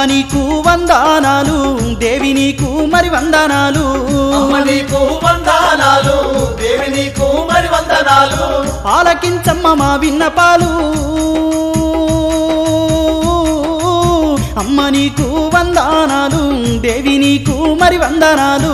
నీకు వందనాలు దేవి నీకు మరి వందనాలు అమ్మ నీకు వందనాలు దేవి నీకు మరి వందనాలు ఆలకించమ్మ మా విన్నపాలు అమ్మ నీకు వందనాలు దేవి నీకు మరి వందనాలు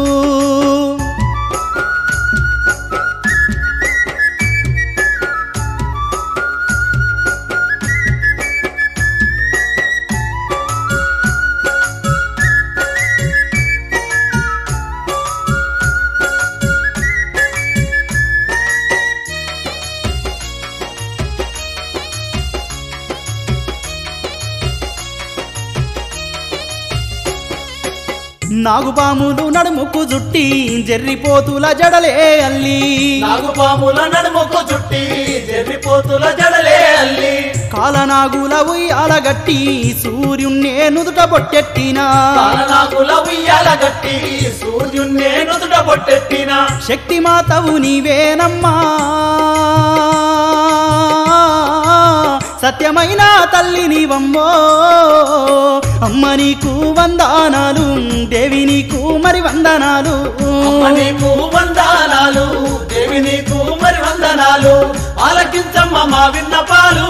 నాగుపాములు నడుముకు జుట్టి జర్రిపోతుల జడలే అల్లి నాగుపాముల నడుముకు చుట్టి జర్రిపోతుల జడలే అల్లి కాలనాగుల ఉయ్యాల గట్టి సూర్యున్నే నుదుట బొట్టెట్టినా నాగుల ఉయ్యాల గట్టి సూర్యున్నే నుదుట పొట్టెట్టిన శక్తి మాతవు నీవేనమ్మా సత్యమైన తల్లి నీవమ్మో అమ్మ నీకు వందనాలు దేవి నీకు మరి వందనాలు అమ్మ నీకు వందనాలు దేవి నీకు మరి వందనాలు ఆలకించమ్మ మా విన్నపాలు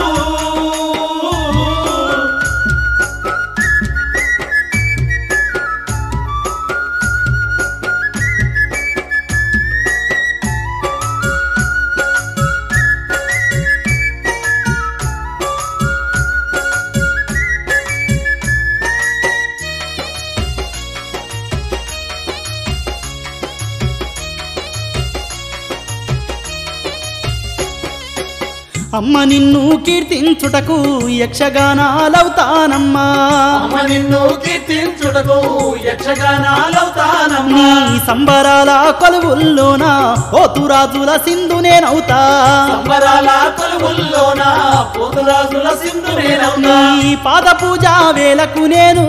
అమ్మ నిన్ను కీర్తించుటకు యక్షగానాలవుతానమ్మా అమ్మ నిన్ను కీర్తించుటకు యక్షగానాలవుతానమ్మా నీ సంబరాల కొలువుల్లోన ఓతురాజుల సింధు నేనవుతా సంబరాల కొలువుల్లోన పోతురాజుల సింధు నేనవుతా నీ పాద పూజ వేలకు నేను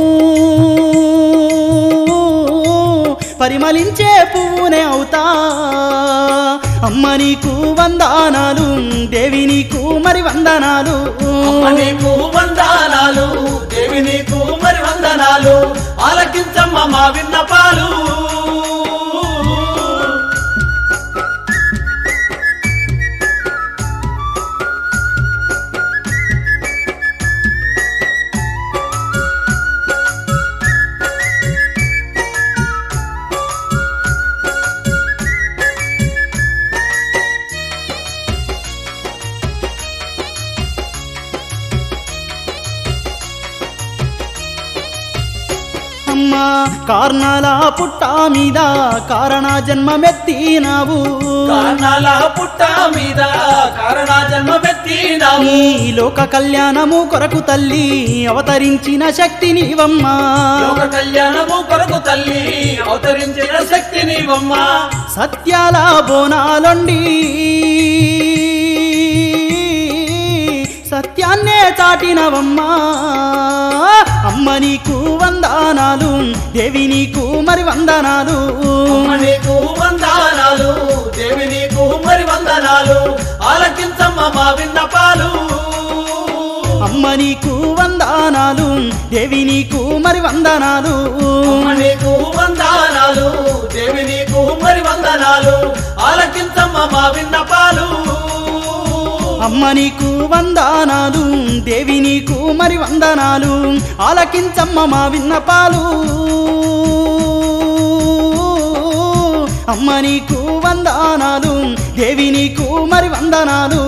పరిమళించే పువ్వునే అవుతా అమ్మ నీకు వందనాలు దేవి నీకు మరి వందనాలు అమ్మ నీకు వందనాలు దేవి నీకు మరి వందనాలు ఆలకించమ్మ మా విన్నపాలు అమ్మ కార్నాల పుట్ట మీద కారణ జన్మమెత్తినావు కారణాల పుట్ట మీద కారణ జన్మ పెట్టినావు నీ లోక కళ్యాణము కొరకు తల్లి అవతరించిన శక్తి నీవమ్మా లోక కళ్యాణము కొరకు తల్లి అవతరించిన శక్తి నీవమ్మ సత్యాల బోనాలొండి సత్యాన్నే చాటినవమ్మా అమ్మ నీకు వందనాలు దేవి నీకు మరి వందనాలు అమ్మ నీకు వందనాలు దేవి నీకు మరి వందనాలు ఆలకించమ్మ మా విన్నపాలు అమ్మ నీకు వందనాలు దేవి నీకు మరి వందనాలు అమ్మ నీకు వందనాలు దేవి నీకు మరి వందనాలు ఆలకించమ్మ మా విన్నపాలు అమ్మ నీకు వందనాలు దేవి నీకు మరి వందనాలు ఆలకించమ్మ మా విన్నపాలు అమ్మ నీకు వందనాలు దేవి నీకు మరి వందనాలు